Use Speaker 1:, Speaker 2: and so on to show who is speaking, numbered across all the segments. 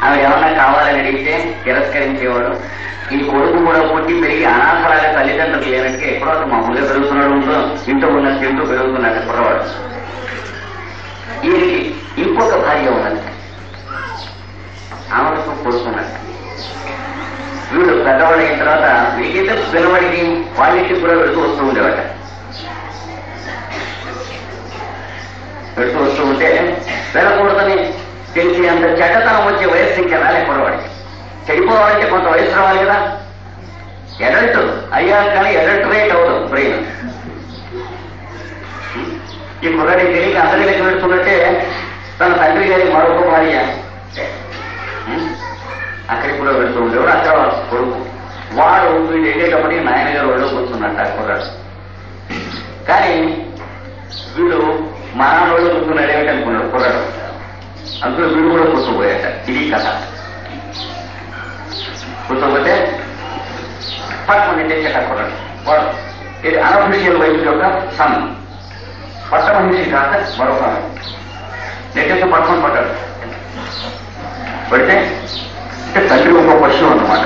Speaker 1: ఆమె ఏమన్నా కావాలని అడిగితే తిరస్కరించేవాడు ఈ కొడుకు కూడా పుట్టి పెరిగి అనాథలాగా తల్లిదండ్రులు లేనట్టుగా ఎక్కడో అతను మామూలుగా పెరుగుతున్నాడు ఉందో ఇంట్లో ఉన్న తింటూ పెరుగుతున్నాడు కుర్రవాడు ఈయనకి ఇంకొక భార్య ఉన్నది ఆమెకు కొడుకున్నది వీడు పెద్దవాడు అయిన తర్వాత వీడితే పిల్లవాడికి వాళ్ళకి కూడా వెళుతూ వస్తూ ఉండేవాట పెడుతూ వస్తూ ఉంటే వెళ్ళకూడదని తెలిసి అంత చెడ్డతనం వచ్చే వయస్సు ఇంకా రాలేకూడదు వాడికి చెడిపోవాలంటే కొంత వయసు రావాలి కదా ఎడల్ట్ అయ్యాక కానీ ఎడల్ట్ రేట్ అవుతుంది బ్రెయిన్ ఈ కుర్రడి తెలియక అందరి లెక్క పెడుతున్నట్టే తన తండ్రి గారి మరొక భార్య ఉం? అక్కడికి కూడా వెళ్తూ ఉండేవాడు అక్కడ కొడుకు వాడు వీడు వెళ్ళేటప్పటికి నాయన గారు ఒళ్ళో కూర్చున్నట్టు ఆ కుర్రాడు కానీ వీడు మా నాన్న ఒళ్ళో కూర్చున్నాడు ఏమిటనుకున్నాడు కుర్రాడు అందులో వీడు కూడా కూర్చోబోయాట ఇది కథ కూర్చోబోతే పట్టుకుని తెచ్చేట కుర్రాడు వాడు ఇది అనఫిషియల్ వైఫ్ యొక్క సన్ పట్ట మనిషి కాక మరొక నెట్టేసి పట్టుకొని పట్టాడు పడితే అంటే తండ్రి ఒక పశువు అన్నమాట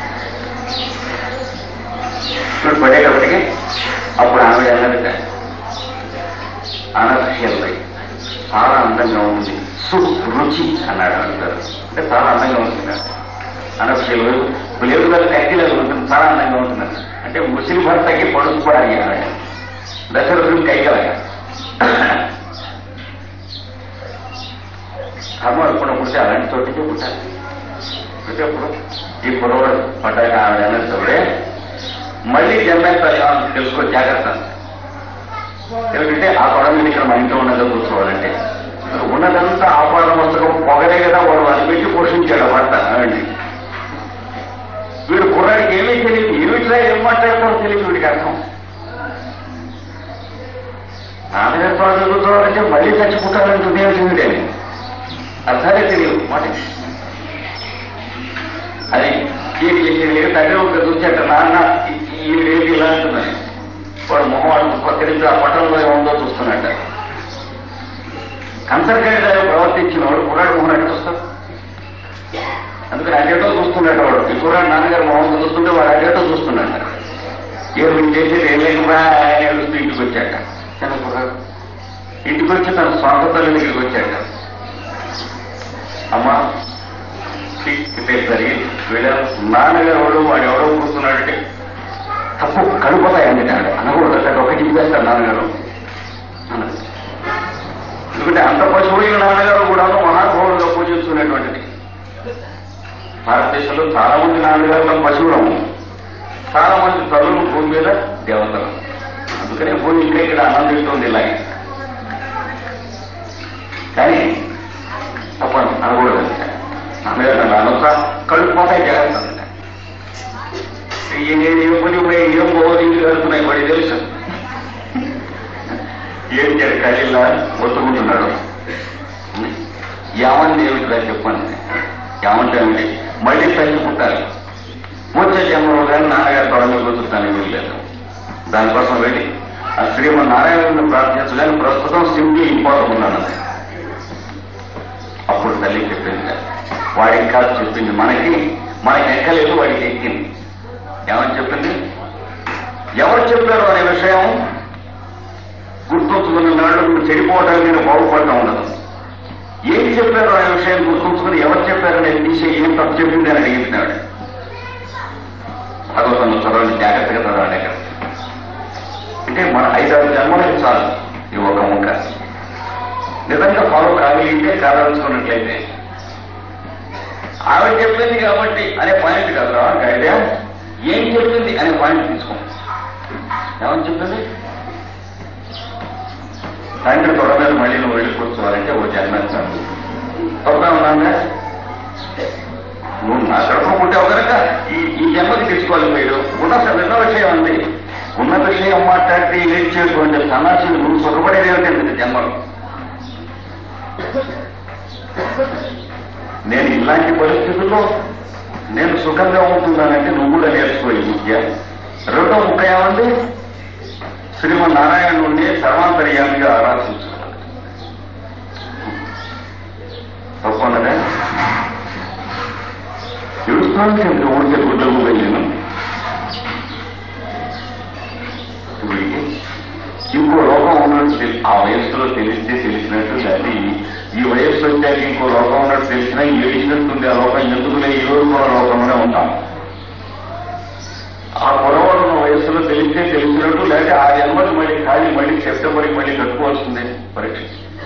Speaker 1: ఇప్పుడు పడేటప్పటికి అప్పుడు ఆమె అన్నది అనఫిషియల్ వైఫ్ చాలా అందంగా ఉంది సురుచి అన్నాడు అంటారు అంటే చాలా అందంగా ఉంటుంది అనఫిషియల్ వైఫ్ లేదు కదా కైకిలేదు ఉంటుంది చాలా అందంగా ఉంటుంది అంటే ముస్లిం భర్తకి పడుకోవాలి అన్నాడు దశరథుడు కైకలగా కర్మ ఎప్పుడు పుడితే అలాంటి చోటికి పుట్టాలి పుట్టేప్పుడు ఈ కురవాడు పడ్డాక ఆవిడ అన్నప్పుడే మళ్ళీ జన్మేస్తాం తెలుసుకో జాగ్రత్త ఏమిటంటే ఆ పడం మీద ఇక్కడ మా ఇంట్లో ఉన్నదో కూర్చోవాలంటే ఉన్నదంతా ఆపాదన పుస్తకం పొగరే కదా వాడు అది పెట్టి పోషించాడు ఆ భర్త అవండి వీడు కుర్రాడికి ఏమీ తెలియదు ఏమిట్లా ఏం మాట్లాడతారో తెలియదు వీడికి అర్థం నాన్నగారి తోట చదువుతారంటే మళ్ళీ చచ్చిపోతారని ఏమిటి అర్థాలే తెలియదు మాట అది ఈ తండ్రి ఒక చూచాక నాన్న ఈ రేపు ఇలా అంటున్నాను వాడు మొహం వాడు పక్కరించి ఆ పట్టణంలో ఏముందో చూస్తున్నట్ట కంసర్గడ్డ ప్రవర్తించిన వాడు కుర్రాడు మొహం ఎట్లా చూస్తాడు అందుకని అడ్డేటో చూస్తున్నాడు వాడు ఈ కుర్రాడు నాన్నగారు మొహం చూస్తుంటే వాడు అడ్డేటో చూస్తున్నాడు ఏ మీరు చేసేది ఏం లేకుండా ఆయన ఏడుస్తూ ఇంటికి వచ్చాక చిన్న కుర్రాడు ఇంటికి వచ్చి తన స్వాగతాల దగ్గరికి వచ్చాక అమ్మా ఇదే సరి వీళ్ళ నాన్నగారు ఎవడు వాడు ఎవడో కూర్చున్నాడంటే తప్పు కడుపుతాయి అందుకంటే అనకూడదు అక్కడ ఒక చెప్పేస్తారు నాన్నగారు అన్నది ఎందుకంటే అంత పశువులైన నాన్నగారు కూడా మహానుభావులుగా పూజిస్తున్నటువంటిది భారతదేశంలో చాలా మంది నాన్నగారు పశువులము చాలా మంది తల్లులు భూమి మీద దేవతలు అందుకనే భూమి ఇంకా ఇక్కడ ఆనందిస్తుంది ఇలాగే కానీ తప్పను అనకూడదు నాన్నగారు నన్ను అనొచ్చా కళ్ళు పోతాయి జాగ్రత్త ఏం పోయి ఏం పోవాలి వెళ్తున్నాయి వాడి తెలుసు ఏం చేయాలి కళ్ళిల్లా ఒత్తుకుంటున్నాడు యామంది ఏమిటిరా చెప్పండి యామంటే ఏమిటి మళ్ళీ తల్లి పుట్టాలి వచ్చే జన్మలో కానీ నాన్నగారు తొడగా కూర్చుంటాను వీల్లేదు దానికోసం వెళ్ళి ఆ శ్రీమన్ నారాయణను ప్రార్థించగానే ప్రస్తుతం సింగిల్ ఇంపార్టెంట్ అప్పుడు తల్లి చెప్పింది వాడికి కాదు చెప్పింది మనకి మనకి ఎక్కలేదు వాడికి ఎక్కింది ఏమని చెప్పింది ఎవరు చెప్పారు అనే విషయం గుర్తుంచుకున్న నాళ్ళు నువ్వు చెడిపోవడానికి నేను బాగుపడటం ఉండదు ఏం చెప్పారు అనే విషయం గుర్తుంచుకుని ఎవరు చెప్పారు నేను తీసే ఏం తప్పు చెప్పింది అని అడిగినాడు భగవతంలో చదవండి జాగ్రత్తగా చదవండి అక్కడ అంటే మన ఐదారు జన్మలకి చాలు ఈ ఒక ముక్క నిజంగా ఫాలో కాగలిగితే కాదలుచుకున్నట్లయితే ఆవిడ చెప్పింది కాబట్టి అనే పాయింట్ కదరా ఐడియా ఏం చెప్పింది అనే పాయింట్ తీసుకో ఏమని చెప్పింది తండ్రి తొడ మీద మళ్ళీ నువ్వు వెళ్ళి కూర్చోవాలంటే ఓ జన్మిస్తాను తప్పే ఉన్నాగా నువ్వు నా కడుపుకుంటావు కనుక ఈ ఈ జన్మకి తీసుకోవాలి మీరు ఉన్న విన్న విషయం ఉంది ఉన్న విషయం మాట్లాడితే ఏడ్చేటువంటి సన్నాసిని నువ్వు సుఖపడేది ఏమిటంటే జన్మలో నేను ఇలాంటి పరిస్థితుల్లో నేను సుఖంగా ఉంటున్నానంటే నువ్వు కూడా నేర్చుకో ఈ విద్య రెండో ముక్క ఏమంది శ్రీమన్ నారాయణుడిని సర్వాంతర్యామిగా ఆరాధించుకోవాలి తప్పన్నదే
Speaker 2: తెలుసుకోవాలంటే ఎంత ఊరికే గుడ్డలు వెళ్ళాను వీడికి ఇంకో లోకం ఉన్నట్టు తెలి- ఆ వయస్సులో తెలిస్తే తెలిసినట్టు అది ఈ వయస్సు వచ్చాక ఇంకో లోకం ఉన్నట్టు తెలిసినా ఏడిచినట్టుంది ఆ లోకం ఎందుకులే ఈ రోజు కూడా లోకంలోనే ఉంటాం ఆ పొరవాడు ఉన్న వయస్సులో తెలిస్తే తెలిసినట్టు లేకపోతే ఆ జన్మకి మళ్ళీ ఖాళీ మళ్ళీ సెప్టెంబర్కి మళ్ళీ కట్టుకోవాల్సిందే పరీక్ష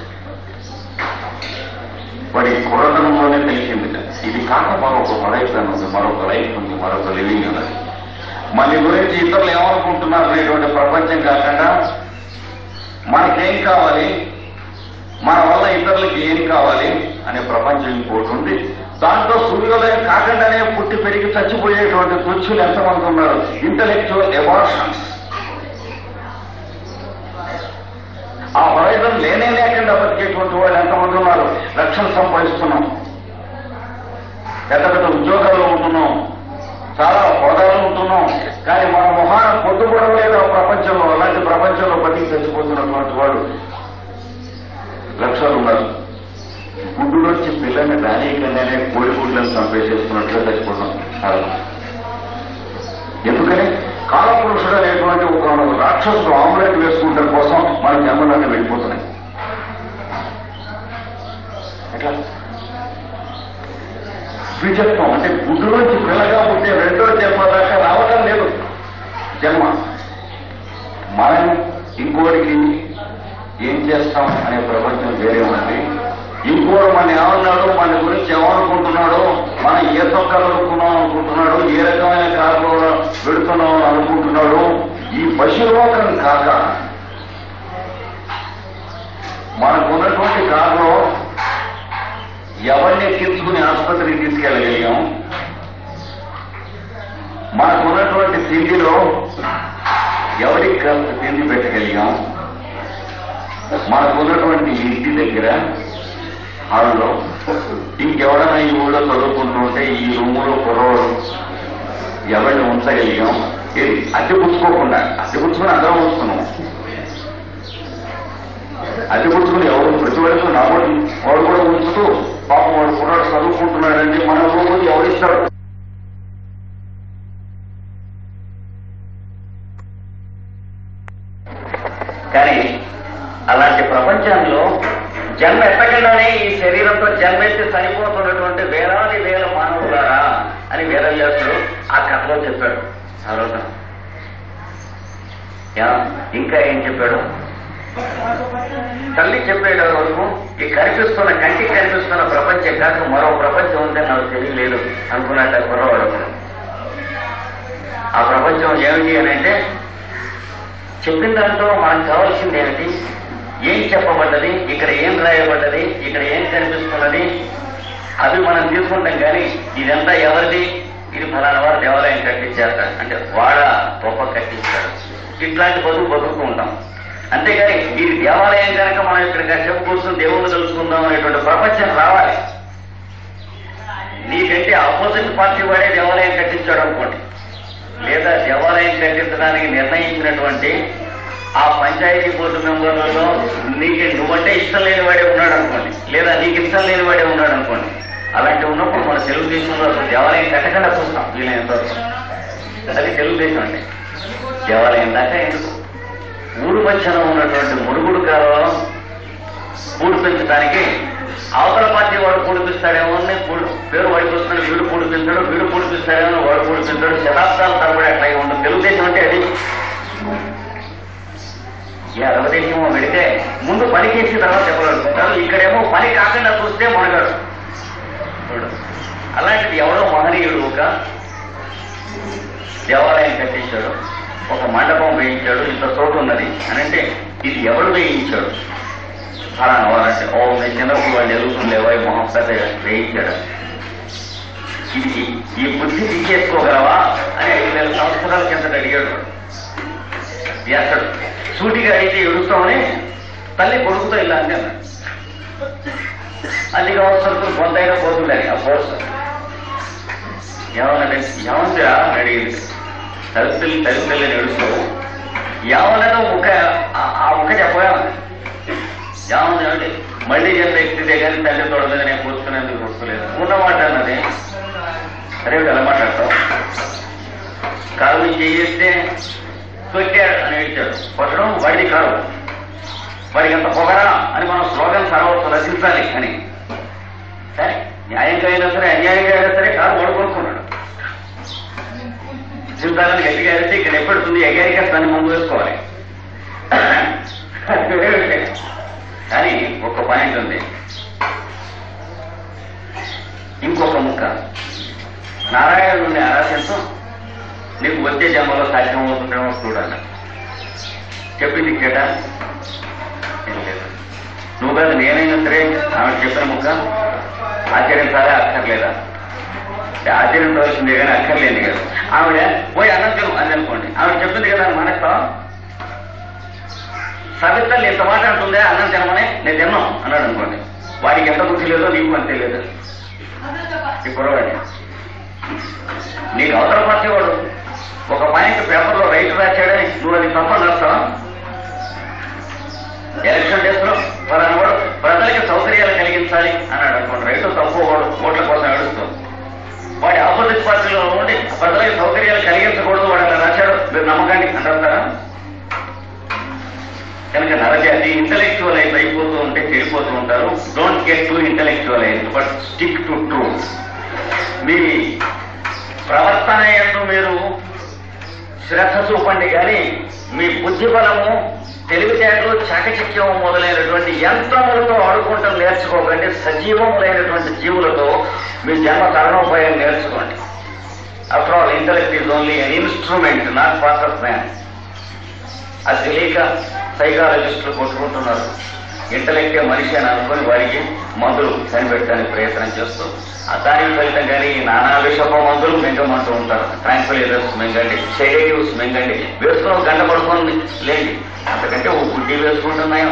Speaker 2: వాడి కురతనంలోనే తెలిసింది ఇది కాక మరొక పడైపోయాను ఉంది మరొక లైఫ్ ఉంది మరొక లివింగ్ ఉన్నది మన గురించి ఇతరులు ఏమనుకుంటున్నారు అనేటువంటి ప్రపంచం కాకుండా మనకేం కావాలి మన వల్ల ఇతరులకి ఏం కావాలి అనే ప్రపంచం ఇంకోటి ఉంది దాంట్లో సూర్యోదయం కాకుండానే పుట్టి పెరిగి చచ్చిపోయేటువంటి తుచ్చులు ఎంతమంది ఉన్నారు ఇంటలెక్చువల్ ఎమోషన్స్ ఆ హొరైజన్ లేనే లేకుండా బతికేటువంటి వాళ్ళు ఎంతమంది ఉన్నారు లక్షలు సంపాదిస్తున్నాం పెద్ద పెద్ద ఉద్యోగాల్లో ఉంటున్నాం చాలా హోదాలో ఉంటున్నాం కానీ మన మొహాన పొద్దుపడలేదు ఆ ప్రపంచంలో అలాంటి ప్రపంచంలో బతికి చచ్చిపోతున్నటువంటి వాడు లక్షలు ఉన్నారు గుడ్డులోంచి పిల్లని రానీయకుండానే కోడి గుడ్లను చంపేసేసుకున్నట్లుగా చచ్చిపోతాం చాలా ఎందుకని కాలపురుషుడు అనేటువంటి ఒక రాక్షసుడు ఆమ్లెట్ వేసుకుంటాం కోసం మన జన్మలన్నీ వెళ్ళిపోతున్నాయి ఎట్లా ద్విజత్వం అంటే గుడ్డులోంచి పిల్లగా పుట్టే రెండో జన్మ దాకా రావడం లేదు జన్మ మనం ఇంకోటికి ఏం చేస్తాం అనే ప్రపంచం వేరే ఉంది ఇంకోడు మన ఏమన్నాడు మన గురించి ఏమనుకుంటున్నాడు మనం ఏ తొక్కలు అనుకున్నాం అనుకుంటున్నాడు ఏ రకమైన కారులో పెడుతున్నాం అనుకుంటున్నాడు ఈ పశులోకం కాక మనకున్నటువంటి కారులో ఎవరిని ఎక్కించుకుని ఆసుపత్రికి తీసుకెళ్ళగలిగాం మనకున్నటువంటి తిండిలో ఎవరికి కాస్త తిండి పెట్టగలిగాం మనకున్నటువంటి ఇంటి దగ్గర హాల్లో ఇంకెవరైనా ఈ ఊళ్ళో చదువుకుంటూ ఉంటే ఈ రూములో కుర్రోడు ఎవరిని ఉంచగలిగాం ఏది అద్దె పుచ్చుకోకుండా అద్దె పుచ్చుకుని అందరం ఉంచుకున్నాం అద్దె పుచ్చుకుని ఎవరు ప్రతి వరకు నా కూడా వాడు కూడా ఉంచుతూ పాపం వాడు కుర్రాడు చదువుకుంటున్నాడండి మన రూములు ఎవరిస్తాడు
Speaker 1: కానీ అలాంటి ప్రపంచంలో జన్మ ఎత్తకుండానే ఈ శరీరంతో జన్మెత్తి చనిపోతున్నటువంటి వేలాది వేల మానవులారా అని వేదవ్యాసుడు ఆ కథలో చెప్పాడు తర్వాత ఇంకా ఏం చెప్పాడు తల్లి చెప్పేట వరకు ఈ కనిపిస్తున్న కంటికి కనిపిస్తున్న ప్రపంచం కాక మరో ప్రపంచం ఉందని నాకు తెలియలేదు అనుకున్నట్టు కుర్రవాడు ఆ ప్రపంచం ఏమిటి అని అంటే చెప్పిన దాంట్లో మనకు కావాల్సింది ఏమిటి ఏం చెప్పబడ్డది ఇక్కడ ఏం రాయబడ్డది ఇక్కడ ఏం కనిపిస్తున్నది అవి మనం తీసుకుంటాం కానీ ఇదంతా ఎవరిది ఇది ఫలానా వారు దేవాలయం కట్టించారట అంటే వాడ గొప్ప కట్టించాడు ఇట్లాంటి బతుకు బతుకుతూ ఉంటాం అంతేగాని ఇది దేవాలయం కనుక మనం ఇక్కడ కాసేపు కూర్చొని దేవుణ్ణి తెలుసుకుందాం అనేటువంటి ప్రపంచం రావాలి నీకంటే ఆపోజిట్ పార్టీ వాడే దేవాలయం కట్టించాడు అనుకోండి లేదా దేవాలయం కట్టించడానికి నిర్ణయించినటువంటి ఆ పంచాయతీ బోర్డు మెంబర్లలో నీకు నువ్వంటే ఇష్టం లేని వాడే ఉన్నాడు అనుకోండి లేదా నీకు ఇష్టం లేని వాడే ఉన్నాడు అనుకోండి అలాంటి ఉన్నప్పుడు మన తెలుగుదేశంలో అసలు దేవాలయం కట్టకుండా చూస్తాం వీలైనంత వరకు అది తెలుగుదేశం అంటే దేవాలయం దాకా ఎందుకు ఊరు మధ్యన ఉన్నటువంటి మురుగుడు కాలం పూడిపించడానికి అవతల పార్టీ వాడు పూడిపిస్తాడేమో అని పూడి పేరు వాడికి వస్తున్నాడు వీడు పూడిపించాడు వీడు పూడిపిస్తాడేమో వాడు పూడిపించాడు శతాబ్దాల తరబడి అట్లాగే ఉండదు తెలుగుదేశం అంటే అది ఈ అరవదేశం పెడితే ముందు పని చేసి తర్వాత చెప్పగలుగుతారు ఇక్కడేమో పని కాకుండా చూస్తే మొనగాడు చూడు. అలాంటిది ఎవడో మహనీయుడు ఒక దేవాలయం కట్టించాడు ఒక మండపం వేయించాడు ఇంత చోటు ఉన్నది అని అంటే ఇది ఎవడు వేయించాడు ఫలానా వారంటే ఓ నేను చిన్నప్పుడు వాళ్ళు ఎదుగుతుండేవో మొహం పెద్ద వేయించాడు ఇది ఈ బుద్ధి తీసేసుకోగలవా అని ఐదు వేల సంవత్సరాల కింద అడిగాడు చేస్తాడు సూటిగా అయితే ఎడుస్తామని తల్లి కొడుకుతో ఇలా అంది అన్నాడు అదిగా వస్తుంది కొంతైనా పోతుందని ఆ కోర్సు ఏమన్నాడు ఏమందిరా అని అడిగింది తలుపుల్ని తలుపుల్ని నడుస్తావు ఏమన్నదో ముఖ ఆ- ఆ ముఖ చెప్పగా ఏమన్నా అంటే మళ్ళీ ఎంత ఎక్కితే కానీ తల్లి తొడదని నేను కూర్చునేందుకు కూర్చోలేదు ఉన్నమాట అన్నది సరే ఎలా మాట్లాడతావు కారు నుంచి చేస్తే కొట్టాడు అని ఏడ్చాడు కొట్టడం వాడిది కారు వాడికి ఎంత పొగరా అని మనం స్లోగన్ సరవచ్చు రచించాలి అని సరే న్యాయంగా అయినా సరే అన్యాయంగా అయినా సరే కారు వాడు కొనుక్కున్నాడు రచించాలని గట్టిగా అయితే ఇక్కడ ఎప్పటిస్తుంది ఎగారికేస్తాన్ని ముందు వేసుకోవాలి అది వేరే విషయం. కానీ ఒక పాయింట్ ఉంది ఇంకొక ముక్క నారాయణుని ఆరాధించు నీకు వచ్చే జన్మలో సాధ్యం అవుతుందేమో చూడాలి చెప్పింది కేట ఏం లేదు. నువ్వు కాదు నేనైనా సరే ఆమె చెప్పిన ముక్క ఆచరించాలా అక్కర్లేదా అంటే ఆచరించవలసిందే కానీ అక్కర్లేదు కదా ఆవిడ పోయి అనంతరం అని అనుకోండి ఆవిడ చెప్పింది కదా అని మానేస్తావా సవితల్లి ఎంత మాట అంటుందే అన్నం తినమని నేను తిన్నాం అన్నాడు అనుకోండి వాడికి ఎంత బుద్ధి లేదో నీకు అంతే లేదు ఈ కురవాడి నీకు అవతల పచ్చేవాడు ఒక పాయింట్ పేపర్లో రైట్ రాశాడే నువ్వు అది తప్ప నడుస్తావా ఎలక్షన్ డేస్ లో వాడు ప్రజలకి సౌకర్యాలు కలిగించాలి అన్నాడు అనుకోండి రైతు తప్పు వాడు ఓట్ల కోసం ఏడుస్తాం వాడి ఆపోజిట్ పార్టీలో ఉండి ప్రజలకి సౌకర్యాలు కలిగించకూడదు వాడు అలా రాశాడు మీరు నమ్మకాన్ని అంటారా కనుక నరజాతి ఇంటలెక్చువలైజ్ అయిపోతూ ఉంటే చెడిపోతూ ఉంటారు don't get to intellectualize but stick to truth మీ ప్రవర్తన ఎందు మీరు శ్రద్ధ చూపండి కానీ మీ బుద్ధి బలము తెలివితేటలు చాకచక్యం మొదలైనటువంటి యంత్రములతో ఆడుకుంటాం నేర్చుకోకండి సజీవములైనటువంటి జీవులతో మీ జన్మ తరణోపాయం నేర్చుకోండి after all intellect is only an instrument not part of man అది తెలియక సైకాలజిస్టులు కొట్టుకుంటున్నారు ఇంటలెక్టే మనిషి అని అనుకుని వారికి మందులు కనిపెట్టడానికి ప్రయత్నం చేస్తూ ఆ దానికి ఫలితం కానీ ఈ నానా విషప మందులు మింగమంటూ ఉంటారు ట్రాంక్విలైజర్స్ మింగండి సెడేటివ్స్ మింగండి వేసుకుని ఒక గంట పడుకోండి లేండి అంతకంటే ఓ గుడ్డి వేసుకుంటున్నాయో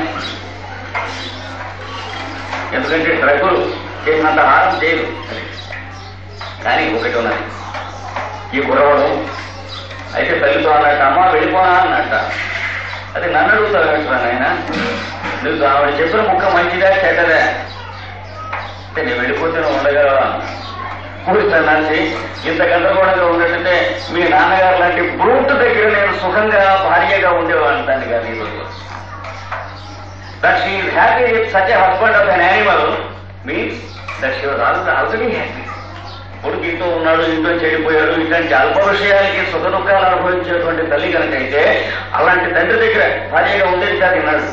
Speaker 1: ఎందుకంటే డ్రగ్గులు చేసినంత హారం చేయదు అది. కానీ ఒకటి ఉన్నది ఈ కురవడం అయితే తల్లితో అన్నట్ట అమ్మ వెళ్ళిపోనా అన్నట్ట అది నన్ను అడుగుతావు ఏంట్రా నాయన నువ్వు ఆవిడ చెప్పిన ముక్క మంచిదా చెడ్డదా అంటే నేను వెళ్ళిపోతే నువ్వు ఉండగలవా కూర్చున్నాసి ఇంత గందరగోళంగా ఉన్నట్టయితే మీ నాన్నగారు లాంటి బ్రూట్ దగ్గర నేను సుఖంగా భార్యగా ఉండేవాడిని దాన్ని కాదు ఈరోజు that she is happy with such a husband of an animal means that she was already happy కొడుకు ఇంట్లో ఉన్నాడు ఇంట్లో చెడిపోయాడు ఇట్లాంటి అల్ప విషయాలకి సుఖ దుఃఖాలు అనుభవించేటువంటి తల్లి కనుకైతే అలాంటి తండ్రి దగ్గర భార్యగా ఉండేది కాదు విన్నాడు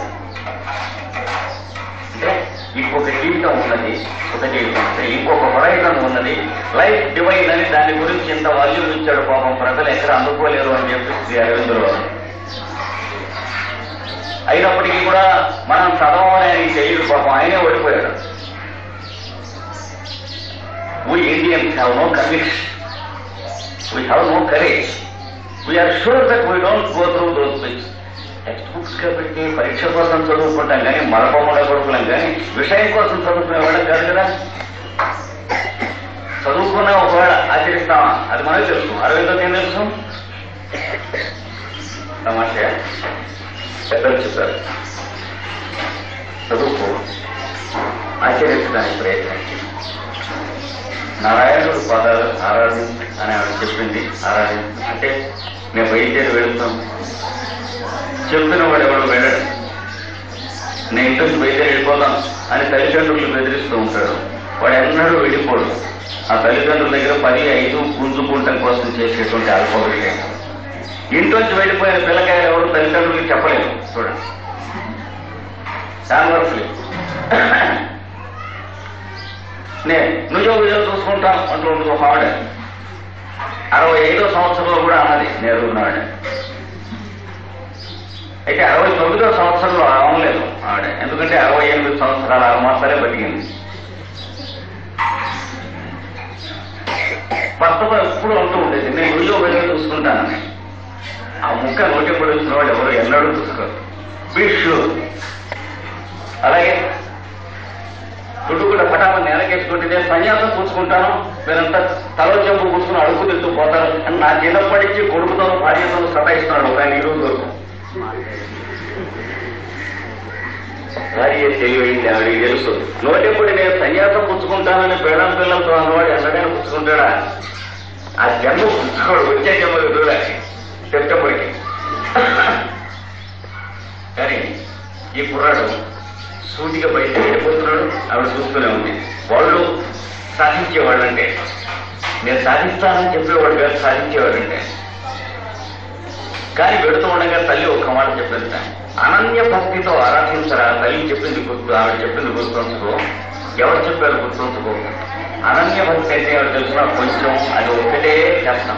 Speaker 1: అంటే ఇంకొక జీవితం ఉన్నది సుఖ జీవితం అంటే ఇంకొక హొరైజన్ ఉన్నది లైఫ్ డివైన్ అని దాని గురించి ఇంత వాల్యూ ఇచ్చాడు పాపం ప్రజలు ఎక్కడ అందుకోలేరు అని చెప్పి శ్రీ అరవిందులో అయినప్పటికీ కూడా మనం చదవమని ఆయనకి తెలియదు పాపం ఆయనే ఓడిపోయాడు we Indians have no conviction. We have no courage. We are sure that we don't go through those things. Text books కాబట్టి పరీక్ష కోసం చదువుకుంటాం కానీ మరపమ్మడ కొడుకులం కానీ విషయం కోసం చదువుకునే వాళ్ళం కాదు కదా చదువుకున్న ఒకవేళ ఆచరిస్తామా అది మనకు తెలుసు అరవిందో ఏం తెలుసు తమాషా పెద్దలు చెప్పారు చదువుకో ఆచరించడానికి ప్రయత్నించి నారాయణుడు పదాలు ఆరాధన అని ఆవిడ చెప్పింది ఆరాధన అంటే నేను బయలుదేరి వెళ్తాం చెప్పిన వాడు ఎవడు వెళ్ళడు నేను ఇంటి నుంచి బయలుదేరి వెళ్ళిపోతాం అని తల్లిదండ్రులు బెదిరిస్తూ ఉంటాడు వాడు ఎన్నడూ వెళ్ళిపోడు ఆ తల్లిదండ్రుల దగ్గర పది ఐదు గుంజుకుంటం కోసం చేసేటువంటి అల్ప విషయం ఇంట్లోంచి వెళ్ళిపోయిన పిల్లకాయలు ఎవరు తల్లిదండ్రులకి చెప్పలేము చూడండి కాన్వర్స్లీ నేను నువ్వు ఉద్యోగం చూసుకుంటాం అంటూ ఉంటుంది ఒక ఆవిడ అరవై ఐదో సంవత్సరంలో కూడా అన్నది నేను ఆవిడ అయితే అరవై తొమ్మిదో సంవత్సరంలో అవలేదు ఆవిడ ఎందుకంటే అరవై ఎనిమిది సంవత్సరాల ఆరు మాసాలే బతికింది భర్తతో ఎప్పుడు అంటూ ఉండేది నేను ఉద్యోగ వెళ్ళి చూసుకుంటానని ఆ ముక్క నోటి పడి వచ్చిన వాడు ఎవరు ఎన్నడూ చూసుకోరు బీ షూర్ అలాగే చుట్టూ కూడా పటామని నేలకేసుకుంటే నేను సన్యాసం పూసుకుంటాను మీరంతా తల చెంపు పూసుకుని అడుగు తింటూ పోతారు అని నా చిన్నప్పటి నుంచి కొడుకుతో భార్యతో సతాయిస్తున్నాడు ఒక ఆయన ఈ రోజు వరకు భార్య తెలివైంది ఆవిడికి తెలుసు నోటెప్పుడు నేను సన్యాసం పుచ్చుకుంటానని పేడం పిల్లలతో అన్నవాడు ఎన్నడైనా పుచ్చుకుంటాడా ఆ జన్మ ఆవిడ వచ్చే జన్మలు చూడాలి సెప్టెంబర్కి కానీ ఈ కుర్రాడు సూటిగా బయట వెళ్ళిపోతున్నాడు ఆవిడ చూస్తూనే ఉంది వాళ్ళు సాధించేవాళ్ళు అంటే నేను సాధిస్తానని చెప్పేవాడు కాదు సాధించేవాడంటే కానీ పెడుతూ ఉండగా తల్లి ఒక్క మాట చెప్పింది అనన్య భక్తితో ఆరాధించరా తల్లి చెప్పింది గుర్తు ఆవిడ చెప్పింది గుర్తుంచుకో ఎవరు చెప్పారు గుర్తుంచుకో అనన్య భక్తి అంటే ఎవరు తెలిసిన కొంచెం అది ఒక్కటే చేస్తాం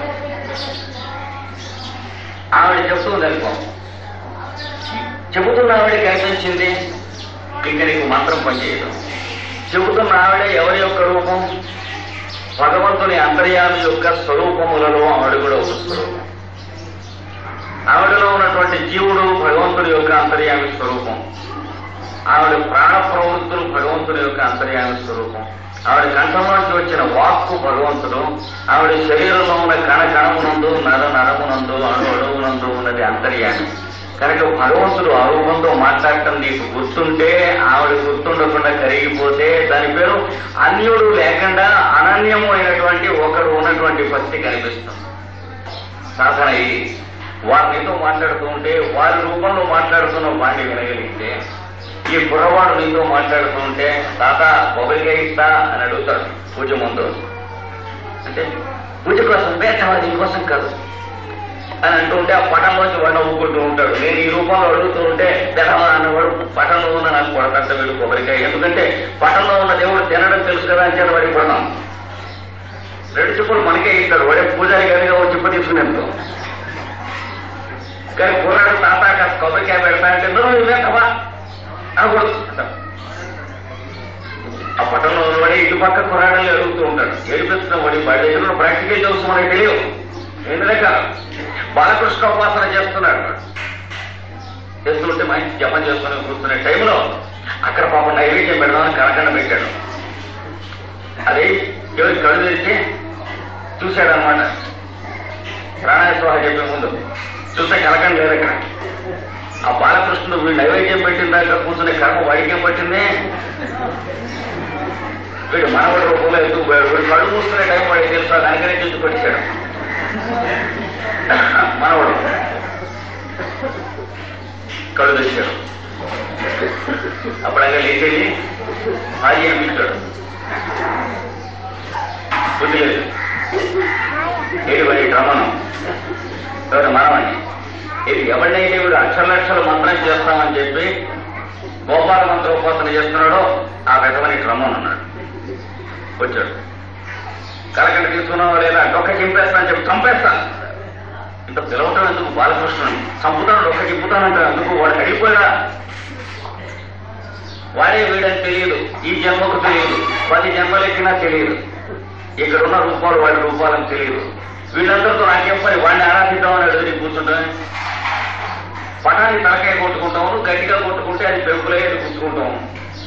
Speaker 1: ఆవిడ చెప్తుంది అనుకో చెబుతున్న ఆవిడకి అనిపించింది ఇక నీకు మంత్రం పనిచేయదు చెబుతున్న ఆవిడ ఎవరి యొక్క రూపం భగవంతుని అంతర్యామి యొక్క స్వరూపములలో ఆవిడ కూడా ఒక స్వరూపం ఆవిడలో ఉన్నటువంటి జీవుడు భగవంతుడి యొక్క అంతర్యామి స్వరూపం ఆవిడ ప్రాణ ప్రవృత్తులు భగవంతుడి యొక్క అంతర్యామి స్వరూపం ఆవిడ కంఠంలోంచి వచ్చిన వాక్కు భగవంతుడు ఆవిడ శరీరంలో ఉన్న కణ కణమునందు నర నరమునందు అణు అణువునందు ఉన్నది అంతర్యామి కనుక భగవంతుడు ఆ రూపంతో మాట్లాడటం నీకు గుర్తుంటే ఆవిడ గుర్తుండకుండా కరిగిపోతే దాని పేరు అన్యుడు లేకుండా అనన్యము అయినటువంటి ఒకడు ఉన్నటువంటి భక్తి కనిపిస్తుంది సాధన ఇది వారు నీతో మాట్లాడుతూ ఉంటే వారి రూపంలో మాట్లాడుతున్న వాడిని వినగలిగితే ఈ కుర్రవాడు నీతో మాట్లాడుతూ ఉంటే తాత కొబ్బరికాయ ఇస్తా అని అడుగుతాడు పూజ ముందు అంటే పూజ కోసం వేటవా దీనికోసం కాదు అని అంటూ ఉంటే ఆ పటంలోంచి వాడు నవ్వుకుంటూ ఉంటాడు నేను ఈ రూపంలో అడుగుతూ ఉంటే బెదవా అన్నవాడు పటంలో ఉన్న నాకు కొడతంట వీడు కొబ్బరికాయ ఎందుకంటే పటంలో ఉన్న దేవుడు తినడం తెలుసు కదా అని చేత వాడికి కొడతాం రెండు చెప్పులు మనకే ఇస్తాడు వాడే పూజారి గారిగా ఒక చెప్పు తీసుకునేందుకు కానీ కుర్రాడు తాత కాస్త కొబ్బరికాయ పెడతా అంటే నువ్వు ఇవేంటవా అనకూడదు అంటాం. ఆ పట్టణంలో ఉన్నవాడే ఇటు పక్క కుర్రాడని అడుగుతూ ఉంటాడు ఏడిపిస్తున్న వాడి వాడి దగ్గర ఉన్న ప్రాక్టికల్ జోక్స్ మనకి తెలియవు ఎందులేక బాలకృష్ణ ఉపాసన చేస్తున్నాడు వాడు. చేస్తుంటే మంచి జపం చేసుకుని కూర్చునే టైంలో అక్కడ పాపం నైవేద్యం పెడదామని కనకండ పెట్టాడు అది ఎవరి కళ్ళు తెరిచి చూశాడనమాట ప్రాణాయ స్వాహ చెప్పే ముందు చూస్తే కలకండి లేదు అక్కడ ఆ బాలకృష్ణుడు వీడు నైవేద్యం పెట్టిన దాకా కూర్చునే కర్మ వాడికేం పట్టింది వీడు మనవడి రూపంలో ఎందుకు పోయాడు వీడు కళ్ళు మూసుకునే టైం వాడికి తెలుసా దానికనే చూసి కొట్టించాడు మనవడు కళ్ళు తెచ్చాడు అప్పుడు అక్కడ లేచేది భార్య అనిపించాడు బుద్ధి లేదు ఏడు మరి రమణం ఎవరు మనమని ఇది ఎవరినైతే వీడు అక్షర లక్షల మంత్రం చేస్తామని చెప్పి గోపాల మంత్రోపాసన చేస్తున్నాడో ఆ విధమని క్రమం అన్నాడు వచ్చాడు కలకండ తీసుకున్నావా లేదా డొక్క చింపేస్తానని చెప్పి చంపేస్తాను ఇంత పిలవటం ఎందుకు బాలకృష్ణుని చంపుతాను డొక్క చింపుతానంటే అందుకు వాడు అడిగిపోయాడా వాడే వీడని తెలియదు ఈ జన్మకు తెలియదు పది జన్మలెక్కినా తెలియదు ఇక్కడ ఉన్న రూపాలు వాడి రూపాలని తెలియదు వీళ్ళందరితో నాకేం పని వాడిని ఆరాధిద్దామని అడిగి కూర్చుంటాను పటాన్ని తలకాయ కొట్టుకుంటాము గట్టిగా కొట్టుకుంటే అది పెంపులే గుచ్చుకుంటాము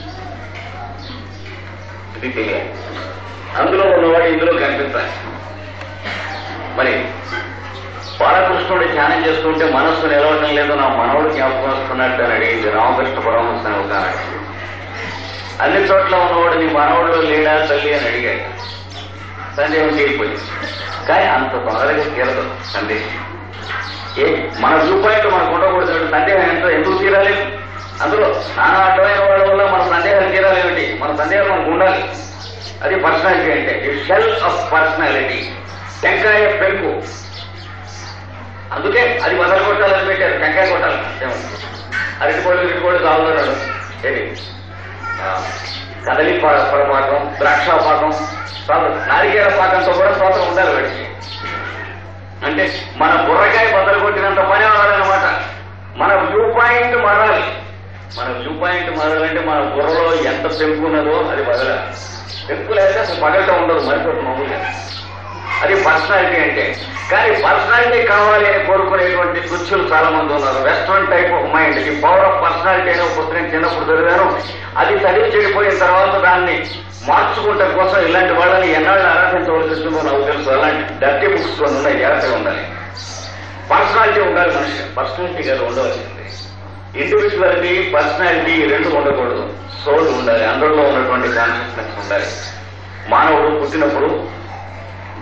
Speaker 1: ఇది తెలియాలి అందులో ఉన్నవాడు ఇందులో కనిపిస్తాయి మరి బాలకృష్ణుడు ధ్యానం చేస్తుంటే మనస్సు నిలవటం లేదు నా మనవుడు జ్ఞాపకం వస్తున్నట్టు అని అడిగింది రామకృష్ణ పరమహంస అని ఒక ఆయన. అన్ని చోట్ల ఉన్నవాడు నీ మనవడు లేడా తల్లి అని అడిగాడు సందేహం తీరిపోయింది కానీ అంత తొందరగా తీరదు సందేహం ఏ మన వ్యూ పాయింట్ మనకు ఉండకూడదు సందేహం ఎంత ఎందుకు తీరాలి అందులో నానా అడ్డమైన వాళ్ళ వల్ల మన సందేహాలు తీరాలేమిటి మన సందేహాలు మనకు ఉండాలి అది పర్సనాలిటీ అంటే షెల్ ఆఫ్ పర్సనాలిటీ టెంకాయ పెంకు అందుకే అది వదలు కొట్టాలని పెట్టారు టెంకాయ కొట్టాలి అరటిపళ్ళు ఇరటిపళ్ళు కావాలన్నాడు ఏది ఆ, కదలి ప- పొరపాకం ద్రాక్ష పాకం స్తోత్రం. నారికేల పాకంతో కూడా స్తోత్రం ఉండాలి వాడికి అంటే మన బుర్రకాయ బద్దలు కొట్టినంత పని అవ్వాలన్నమాట మన వ్యూ పాయింట్ మారాలి మన వ్యూ పాయింట్ మారాలంటే మన బుర్రలో ఎంత పెంపు ఉన్నదో అది వదల పెంపు లేకపోతే అసలు పగలటం ఉండదు మనిషి మామూలుగా అది పర్సనాలిటీ అంటే కానీ పర్సనాలిటీ కావాలి అని కోరుకునేటువంటి కుర్చీలు చాలా మంది ఉన్నారు వెస్ట్రన్ టైప్ ఆఫ్ మైండ్ ఈ పవర్ ఆఫ్ పర్సనాలిటీ అనే ఒక పుస్తకం చిన్నప్పుడు చదివాను అది చదివి చెడిపోయిన తర్వాత దాన్ని మార్చుకుంటే కోసం ఇలాంటి వాళ్ళని ఎన్నాళ్ళు ఆరాధించవలసి వస్తుందో నాకు తెలుసు అలాంటి డర్టీ బుక్స్ కొన్ని ఉన్నాయి జాగ్రత్తగా ఉండాలి పర్సనాలిటీ ఉండాలి మనిషి పర్సనాలిటీ గారు ఉండవలసింది ఇండివిజువాలిటీ పర్సనాలిటీ ఈ రెండు ఉండకూడదు సోల్ ఉండాలి అందరిలో ఉన్నటువంటి కాన్షియస్నెస్ ఉండాలి మానవుడు పుట్టినప్పుడు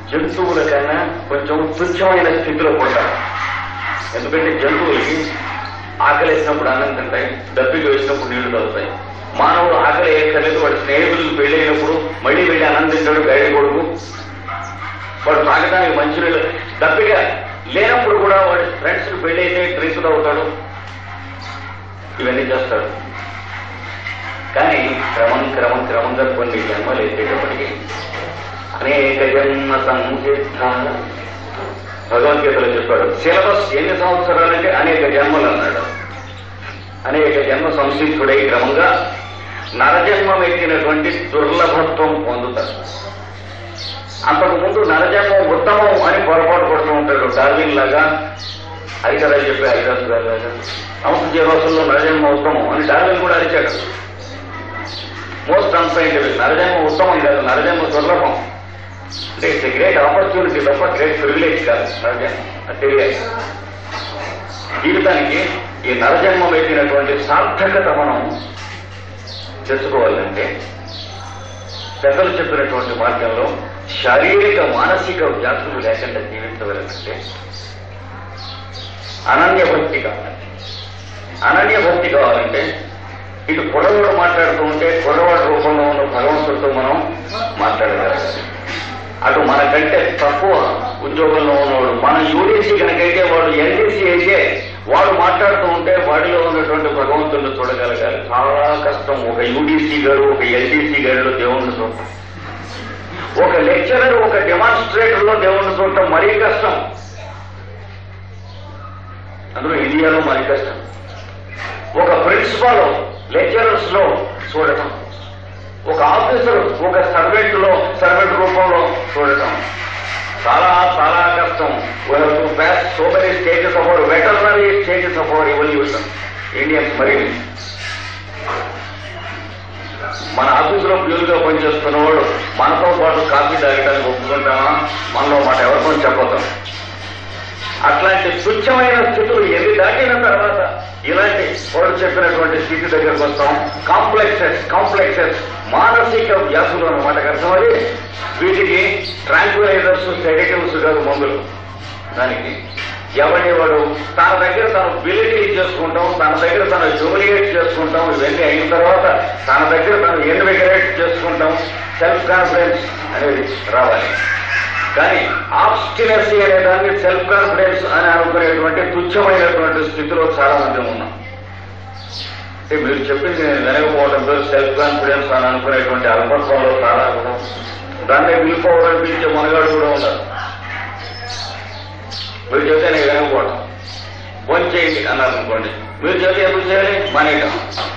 Speaker 2: జంతువుల కన్నా కొంచెం తుచ్చమైన స్థితిలో ఉంటారు ఎందుకంటే జంతువులకి ఆకలి వేసినప్పుడు అన్నం తింటాయి దప్పికి వేసినప్పుడు నీళ్లు తాగుతాయి మానవుడు ఆకలి వేయక్కర్లేదు వాడి స్నేహితులకు పెళ్లి అయినప్పుడు మళ్ళీ వెళ్ళి అన్నం తింటాడు గైడ్ కొడుకు వాడు తాగడానికి మంచినీళ్ళు దప్పిగా లేనప్పుడు కూడా వాడి ఫ్రెండ్స్ పెళ్లి అయితే డ్రింక్ తాగుతాడు ఇవన్నీ చేస్తాడు కానీ క్రమం క్రమం క్రమంగా కొన్ని జన్మలు ఎత్తేటప్పటికీ అనేక జన్మ సంసిద్ధ భగవద్గీతలో చెప్పాడు సిలబస్ ఎన్ని సంవత్సరాలంటే అనేక జన్మలు అన్నాడు అనేక జన్మ సంసిద్ధుడై క్రమంగా నరజన్మం ఎక్కినటువంటి దుర్లభత్వం పొందుతారు అంతకు ముందు నరజన్మం ఉత్తమం అని పొరపాటు పడుతూ ఉంటాడు డార్విన్ లాగా హరికథలు చెప్పే హరిదాసు గారు లాగా సంస్కృతి రోజుల్లో నరజన్మ ఉత్తమం అని డార్విన్ కూడా అరిచాడు మోస్ట్ అన్సైంటిఫిక్ నరజన్మ ఉత్తమం కాదు నరజన్మ దుర్లభం అంటే ఇట్స్ గ్రేట్ ఆపర్చునిటీ తప్ప గ్రేట్ ప్రివిలేజ్ కాదు నరజన్మ అది తెలియాలి జీవితానికి ఈ నరజన్మం ఎక్కినటువంటి సార్థకత మనం తెచ్చుకోవాలంటే పెద్దలు చెప్పినటువంటి మార్గంలో శారీరక మానసిక వ్యాధులు లేకుండా జీవించవలనంటే అనన్య భక్తి కావాలి అనన్య భక్తి కావాలంటే ఇటు కుర్రవాడు మాట్లాడుతూ ఉంటే కుర్రవాడి రూపంలో ఉన్న భగవంతుడితో మనం మాట్లాడగలగాలి అటు మనకంటే తక్కువ ఉద్యోగంలో ఉన్నవాడు మన యూడీసీ కనుకైతే వాడు ఎన్డీసీ అయితే వాడు మాట్లాడుతూ ఉంటే వాడిలో ఉన్నటువంటి భగవంతుడిని చూడగలగాలి చాలా కష్టం ఒక యూడీసీ గారు ఒక ఎల్డీసీ గారిలో దేవుణ్ణి చూడటం ఒక లెక్చరర్ ఒక డెమాన్స్ట్రేటర్ లో దేవుణ్ణి చూడటం మరీ కష్టం అందులో ఇండియాలో మరీ కష్టం ఒక ప్రిన్సిపాల్ లెక్చరర్స్ లో చూడటం ఒక ఆఫీసర్ ఒక సర్వెంట్ లో సర్వెంట్ రూపంలో చూడటం చాలా చాలా కష్టం to pass so many stages of our veterinary stages of our evolution Indians మరి మన ఆఫీసులో ప్యూర్గా పనిచేస్తున్నవాడు మనతో పాటు కాఫీ తాగడానికి ఒప్పుకుంటామా మనలో మాట ఎవరితో చెప్పతాం అట్లాంటి తుచ్చమైన స్థితులు ఎన్ని దాటిన తర్వాత ఇలాంటి వాడు చెప్పినటువంటి స్థితి దగ్గరకు వస్తాం కాంప్లెక్సెస్ కాంప్లెక్సెస్ మానసిక వ్యాసులు అన్నమాట అర్థమది వీటికి ట్రాంక్విలైజర్స్ సెడేటివ్స్ కాదు మందులు దానికి ఎవరి వాడు తన దగ్గర తను బిలిటీ చేసుకుంటాం తన దగ్గర తను జూలియేట్ చేసుకుంటాం ఇవన్నీ అయిన తర్వాత తన దగ్గర తను ఇన్విగరేట్ చేసుకుంటాం సెల్ఫ్ కాన్ఫిడెన్స్ అనేది రావాలి కానీ ఆబ్స్టినసీ అనే దాన్ని సెల్ఫ్ కాన్ఫిడెన్స్ అని అనుకునేటువంటి తుచ్చమైనటువంటి స్థితిలో చాలా మంది ఉన్నాం అంటే మీరు చెప్పింది నేను వినకపోవడంతో సెల్ఫ్ కాన్ఫిడెన్స్ అని అనుకునేటువంటి అల్పత్వంలో చాలా ఉన్నాం దాన్ని విలుపోవడం పిలిచే మనగాడు కూడా ఉన్నారు మీరు చెప్తే నేను వినకపోవడం ఫోన్ చేయండి అన్నారు అనుకోండి మీరు చెప్తే ఎందుకు చేయాలి మానేయటం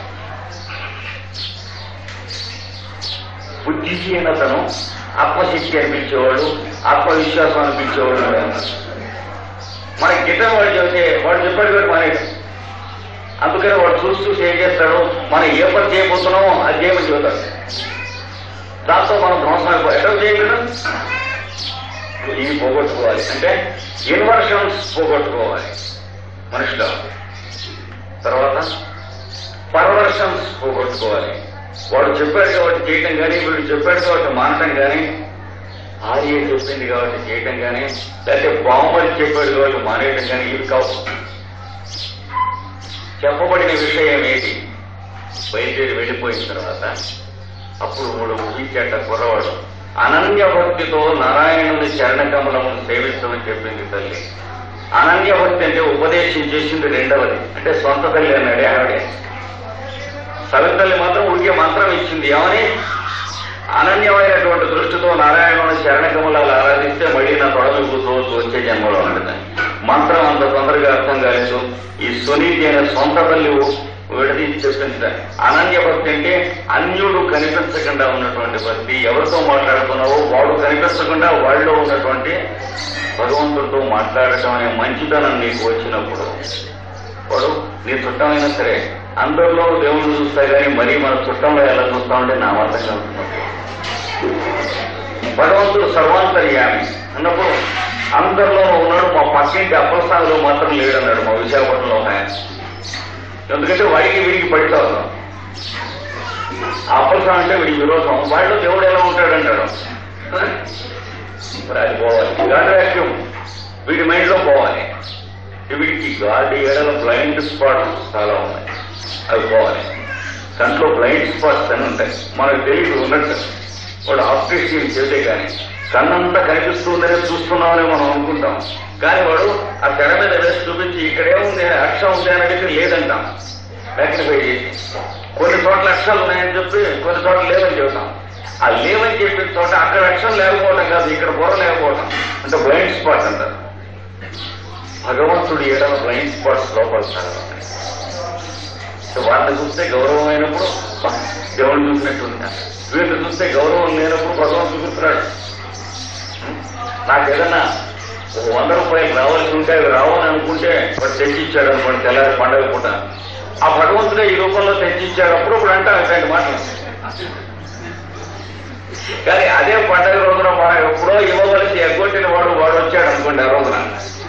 Speaker 2: బుద్ధిహీనతను ఆత్మశక్తి అనిపించేవాడు ఆత్మవిశ్వాసం అనిపించేవాడు కూడా ఉన్నారు. మన గిట్టం వాడు చెబితే వాడు చెప్పాడు కూడా మానేయటం అందుకని వాడు చూసి చూసి ఏం చేస్తాడు మనం ఏ పని చేయబోతున్నామో అది చేయమని చెబుతాడు దాంతో మనం ధ్వంసం అయిపోయి ఎక్కడ చేయగలం ఇవి పోగొట్టుకోవాలి అంటే ఇన్వర్షన్స్ పోగొట్టుకోవాలి మనిషిలో తర్వాత పర్వర్షన్స్ పోగొట్టుకోవాలి వాడు చెప్పాడు కాబట్టి చేయటం కానీ వీడు చెప్పాడు కాబట్టి మానటం కానీ ఆర్య చెప్పింది కాబట్టి చేయటం కానీ లేకపోతే బామ్మడి చెప్పాడు కాబట్టి మానేయటం కానీ ఇవి కావు చెప్పబడిన విషయం ఏంటి బయలుదేరి వెళ్ళిపోయిన తర్వాత అప్పుడు వాడు ఊహించేట కుర్రవాడు అనన్య భక్తితో నారాయణుని చరణకమలమును సేవిస్తామని చెప్పింది తల్లి అనన్య భక్తి అంటే ఉపదేశం చేసింది రెండవది అంటే సొంత తల్లి అన్నాడే ఆవిడే సవితల్లి మాత్రం ఊరికే మంత్రం ఇచ్చింది ఏమని అనన్యమైనటువంటి దృష్టితో నారాయణుని చరణకమలాలు ఆరాధిస్తే మళ్ళీ నా తొడలు కూర్చోవచ్చు వచ్చే జన్మలో ఉంటుంది మంత్రం అంత తొందరగా అర్థం కాలేదు ఈ సునీతి అనే సొంత తల్లి విడదీసి చెప్పింది అనన్య భక్తి అంటే అన్యుడు కనిపించకుండా ఉన్నటువంటి భక్తి ఎవరితో మాట్లాడుతున్నావో వాడు కనిపించకుండా వాళ్ళలో ఉన్నటువంటి భగవంతుడితో మాట్లాడటం అనే మంచితనం నీకు వచ్చినప్పుడు వాడు నీ చుట్టమైనా సరే అందరిలో దేవుణ్ణి చూస్తా కానీ మరీ మన చుట్టంలో ఎలా చూస్తామంటే నా అర్థం అవుతున్నప్పుడు భగవంతుడు సర్వాంతర్యామి అన్నప్పుడు అందరిలో ఉన్నాడు మా పక్కింటి అప్పలస్థానంలో మాత్రం లేడన్నాడు మా విశాఖపట్నంలో ఒక ఆయన ఎందుకంటే వాడికి వీడికి పడితే ఉన్నాం అప్పలస్థానం అంటే వీడికి విరోధం వాడిలో దేవుడు ఎలా ఉంటాడంటాడు మరి అది పోవాలి గాడ్ వాక్యూమ్ వీడి మైండ్ లో పోవాలి వీడికి గాడ్ ఏడల బ్లైండ్ స్పాట్స్ చాలా ఉన్నాయి అవి పోవాలి కంట్లో బ్లైండ్ స్పాట్స్ అని ఉంటాయి మనకు తెలియదు ఉన్నట్టు వాడు ఆపరేషన్ చేస్తే కానీ కన్నంతా కనిపిస్తుందనే చూస్తున్నామని మనం అనుకుంటాం కానీ వాడు ఆ తెర మీద వేసి చూపించి ఇక్కడేముంది అక్షం ఉంది అని అడిగితే లేదంటాం మ్యాగ్నిఫై చేసి కొన్ని చోట్ల అక్షరాలు ఉన్నాయని చెప్పి కొన్ని చోట్ల లేవని చెబుతాం ఆ లేవని చెప్పిన చోట అక్కడ అక్షరం లేకపోవడం కాదు ఇక్కడ బుర్ర లేకపోవడం అంటే బ్లైండ్ స్పాట్ అంటారు భగవంతుడు ఏడవ బ్లైండ్ స్పాట్స్ లోపల చాలా ఉన్నాయి. సో వాళ్ళని చూస్తే గౌరవం అయినప్పుడు దేవుడు చూసినట్టుంది వీళ్ళని చూస్తే గౌరవం లేనప్పుడు భగవంతుడు చూస్తున్నాడు నాకు ఏదన్నా ఒక వంద రూపాయలు రావాల్సి ఉంటే అవి రావని అనుకుంటే వాడు తెచ్చిచ్చాడు అనుకోండి తెల్లారి పండగ పూట ఆ భగవంతుడే ఈ రూపంలో తెచ్చిచ్చాడు అప్పుడు ఇప్పుడు అంటే అట్లాంటి మాటలు కానీ అదే పండగ రోజున మనం ఎప్పుడో ఇవ్వవలసి ఎగ్గొట్టిన వాడు వాడు వచ్చాడు అనుకోండి ఆ రోజున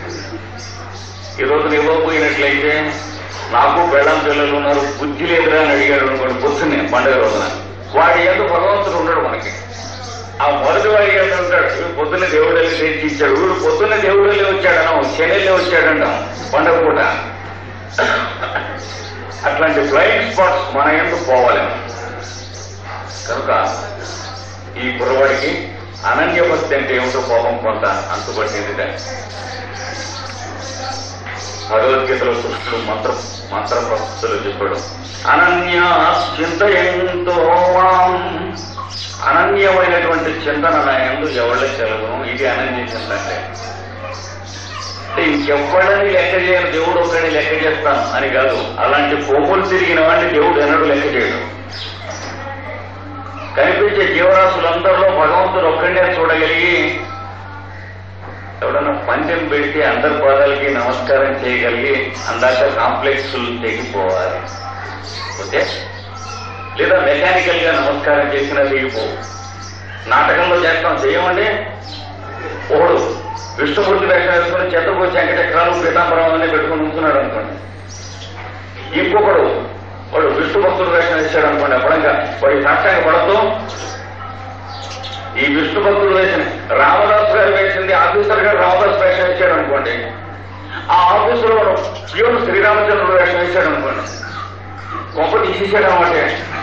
Speaker 2: ఈ రోజున ఇవ్వకపోయినట్లయితే నాకు బెళ్ళం పిల్లలు ఉన్నారు బుద్ధి లేదురా అని అడిగాడు అనుకోండి పొద్దున్నే పండుగ రోజున వాడి ఎందుకు భగవంతుడు ఉండడు మనకి ఆ మొదటి వాడి ఎంత ఉంటాడు వీడు పొద్దున్న దేవుడు వెళ్ళి తెచ్చి ఇచ్చాడు వీడు పొద్దున్న దేవుడు వెళ్ళి వచ్చాడనం శనిలో వచ్చాడంటాం పండగ పూట అట్లాంటి బ్లైండ్ స్పాట్స్ మన ఎందుకు పోవాలి కనుక ఈ కుర్రవాడికి అనన్య భక్తి అంటే ఏమిటో కోపం కొంత అంతుపట్టింది భగవద్గీతలో కృష్ణుడు మంత్ర మంత్ర ప్రస్తుతులు చెప్పాడు అనన్య చింతయంతో మాం. అనన్యమైనటువంటి చింతన నా ఎందు ఎవళ్ళే కలగను ఇది అనన్య చింత అంటే అంటే ఇంకెవ్వడని లెక్క చేయను దేవుడు ఒక్కడిని లెక్క చేస్తాను అని కాదు అలాంటి కొమ్ములు తిరిగిన వాడిని దేవుడు ఎన్నడూ లెక్క చేయడు కనిపించే జీవరాశులందరిలో భగవంతుడు ఒక్కడే చూడగలిగి ఎవడన్నా పందెం పెడితే అందరి పాదాలకి నమస్కారం చేయగలిగి అందాక కాంప్లెక్స్ తెగిపోవాలి ఓకే లేదా మెకానికల్ గా నమస్కారం చేసినా తెగిపోవు నాటకంలో చేస్తాం చేయమండి ఒకడు విష్ణుమూర్తి వేషం వేసుకుని చెత్తపోయి వెంకటచక్రాలు పీతాంబరం అనే పెట్టుకుని ఉంటున్నాడు అనుకోండి ఇంకొకడు వాడు విష్ణు భక్తుడు వేషం వేసాడు అనుకోండి అప్పుడంగా వాడి సాక్ష్యాన్ని పడద్దు ఈ విష్ణు భక్తుడు వేసిన రామదాస్ గారు వేసింది ఆఫీసర్ గారు రామదాస్ వేషం వేసాడు అనుకోండి ఆ ఆఫీసులో వాడు ప్యూర్ శ్రీరామచంద్రుడు వేషం వేసాడు అనుకోండి గొప్ప తీసేసాడు అన్నమాట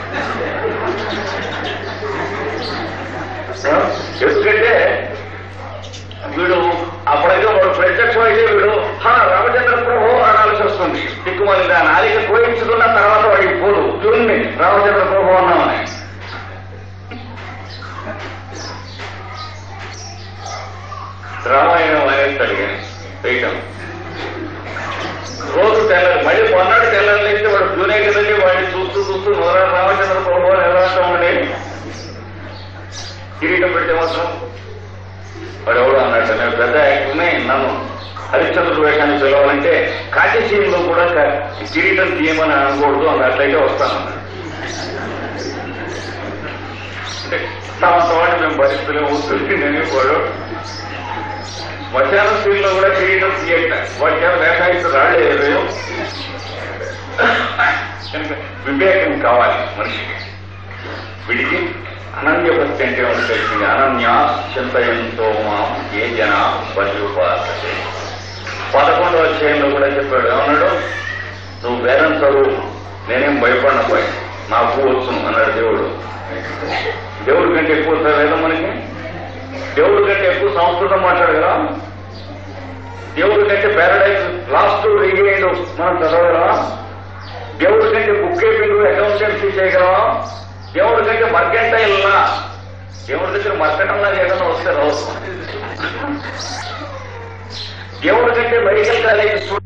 Speaker 2: ఎందుకంటే వీడు అప్పుడైతే వాడు ప్రత్యక్షం అయితే వీడు హా రామచంద్ర ప్రభు అనాల్సి వస్తుంది దిక్కుమని ఆ నాలిక కోయించుకున్న తర్వాత వాడికి పోదు చూడండి రామచంద్ర ప్రభు అన్నామని రామాయణం అనేస్తాడు కానీ వేయటం రోజు తెల్లారి మళ్ళీ మొన్నటి తెల్లారి లేస్తే వాడు జూనే కదండి వాడిని చూస్తూ చూస్తూ నోరా రామచంద్ర ప్రభు అని ఎలా అంటామండి కిరీటం పెడితే మాత్రం వాడు ఎవడు అన్నట్టు నేను పెద్ద యాక్టర్నే నన్ను హరిశ్చంద్రుడు వేషాన్ని పిలవాలంటే కాశీశీలంలో కూడా క- కిరీటం తీయమని అనకూడదు అన్నట్లయితే వస్తాను అంటే తమంత వాడిని మేము భరిస్తలేము ఊరికి నేను వాడు మధ్యాహ్న స్త్రీలో కూడా కిరీటం తీయట వాడి చేత వేషాయిస్తూ రాళ్ళు ఏవేయో కనుక వివేకం కావాలి మనిషికి వీడికి అనన్య భక్తి అంటే ఏమిటో తెలిసింది అనన్య చింతయంతో మాం ఏ జన పర్యుపాసతే పదకొండవ అధ్యాయంలో కూడా చెప్పాడు ఏమన్నాడు నువ్వు వేదం చదువు నేనేం భయపడిన పోయి నాకు వచ్చును అన్నాడు దేవుడు దేవుడి కంటే ఎక్కువ వస్తుందా వేదం మనకి దేవుడి కంటే ఎక్కువ సంస్కృతం మాట్లాడగలా దేవుడి కంటే పారడైజ్ లాస్ట్ రిగైండ్ మనం చదవగలమా దేవుడి కంటే బుక్ కీపింగ్ అకౌంటెన్సీ చేయగలమా దేవుడి కంటే మర్కెంటైల్లా దేవుడి దగ్గర మర్కటంలా ఏదైనా వస్తే రావచ్చు దేవుడి కంటే మెడికల్ కాలేజ్